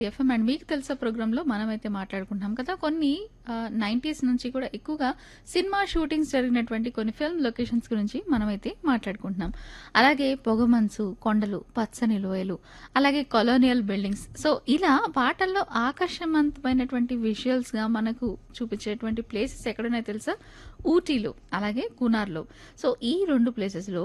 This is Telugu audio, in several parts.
ఎఫ్ఎం అండ్ మీకు తెలుసా ప్రోగ్రాంలో మనమైతే మాట్లాడుకుంటున్నాం కదా కొన్ని నైంటీస్ నుంచి కూడా ఎక్కువగా సినిమా షూటింగ్స్ జరిగినటువంటి కొన్ని ఫిల్మ్ లొకేషన్స్ గురించి మనమైతే మాట్లాడుకుంటున్నాం అలాగే పొగమంచు కొండలు పచ్చని లోయలు అలాగే కొలోనియల్ బిల్డింగ్స్ సో ఇలా పాటల్లో ఆకర్షవంతమైనటువంటి విజువల్స్ గా మనకు చూపించేటువంటి ప్లేసెస్ ఎక్కడున్నాయో తెలుసా ఊటీలో అలాగే కునార్లో సో ఈ రెండు ప్లేసెస్లో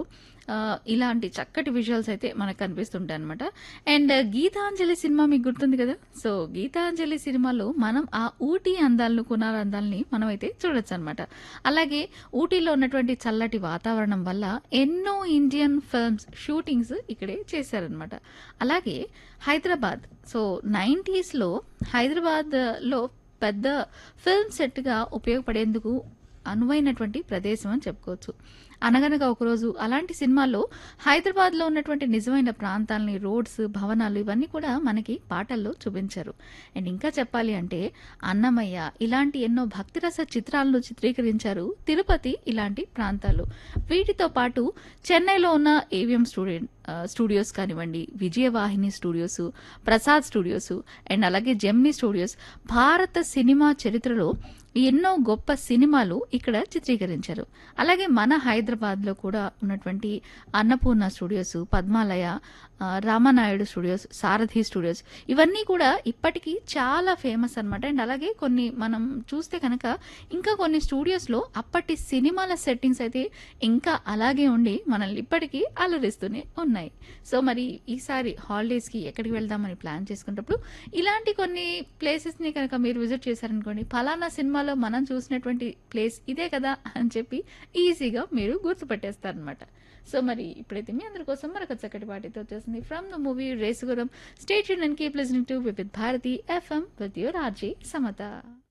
ఇలాంటి చక్కటి విజువల్స్ అయితే మనకు కనిపిస్తుంటాయి అనమాట అండ్ గీతాంజలి సినిమా మీకు గుర్తుంది కదా సో గీతాంజలి సినిమాలో మనం ఆ ఊటీ అందాలను కునార్ అందాలని మనం అయితే చూడొచ్చు అనమాట అలాగే ఊటీలో ఉన్నటువంటి చల్లటి వాతావరణం వల్ల ఎన్నో ఇండియన్ ఫిల్మ్స్ షూటింగ్స్ ఇక్కడే చేశారనమాట అలాగే హైదరాబాద్ సో నైంటీస్లో హైదరాబాద్లో పెద్ద ఫిల్మ్ సెట్గా ఉపయోగపడేందుకు అనువైనటువంటి ప్రదేశం అని చెప్పుకోవచ్చు అనగనగా ఒకరోజు అలాంటి సినిమాల్లో హైదరాబాద్లో ఉన్నటువంటి నిజమైన ప్రాంతాలని రోడ్స్ భవనాలు ఇవన్నీ కూడా మనకి పాటల్లో చూపించారు అండ్ ఇంకా చెప్పాలి అంటే అన్నమయ్య ఇలాంటి ఎన్నో భక్తిరస చిత్రాలను చిత్రీకరించారు తిరుపతి ఇలాంటి ప్రాంతాలు వీటితో పాటు చెన్నైలో ఉన్న ఏవిఎం స్టూడియో స్టూడియోస్ కానివ్వండి Vijayavahini studios Prasad studios and అలాగే జెమ్నీ స్టూడియోస్ భారత సినిమా చరిత్రలో ఎన్నో గొప్ప సినిమాలు ఇక్కడ చిత్రీకరించారు అలాగే మన హైదరాబాద్లో కూడా ఉన్నటువంటి అన్నపూర్ణ స్టూడియోస్ పద్మాలయ ఆ, రామానాయుడు స్టూడియోస్ సారథి స్టూడియోస్ ఇవన్నీ కూడా ఇప్పటికీ చాలా ఫేమస్ అన్నమాట అండ్ అలాగే కొన్ని మనం చూస్తే కనుక ఇంకా కొన్ని స్టూడియోస్లో అప్పటి సినిమాల సెట్టింగ్స్ అయితే ఇంకా అలాగే ఉండి మనల్ని ఇప్పటికీ అలరిస్తూనే ఉన్నాయి సో మరి ఈసారి హాలిడేస్కి ఎక్కడికి వెళ్దామని ప్లాన్ చేసుకున్నప్పుడు ఇలాంటి కొన్ని ప్లేసెస్ని కనుక మీరు విజిట్ చేశారనుకోండి ఫలానా సినిమాలో మనం చూసినటువంటి ప్లేస్ ఇదే కదా అని చెప్పి ఈజీగా మీరు గుర్తుపట్టేస్తారనమాట సో మరి ఇప్పుడైతే మీ అందరి కోసం మరొక చక్కటి పాటితో వచ్చేసింది from the movie Racegurram stay tuned and keep listening to with Bharathi FM with your RJ Samata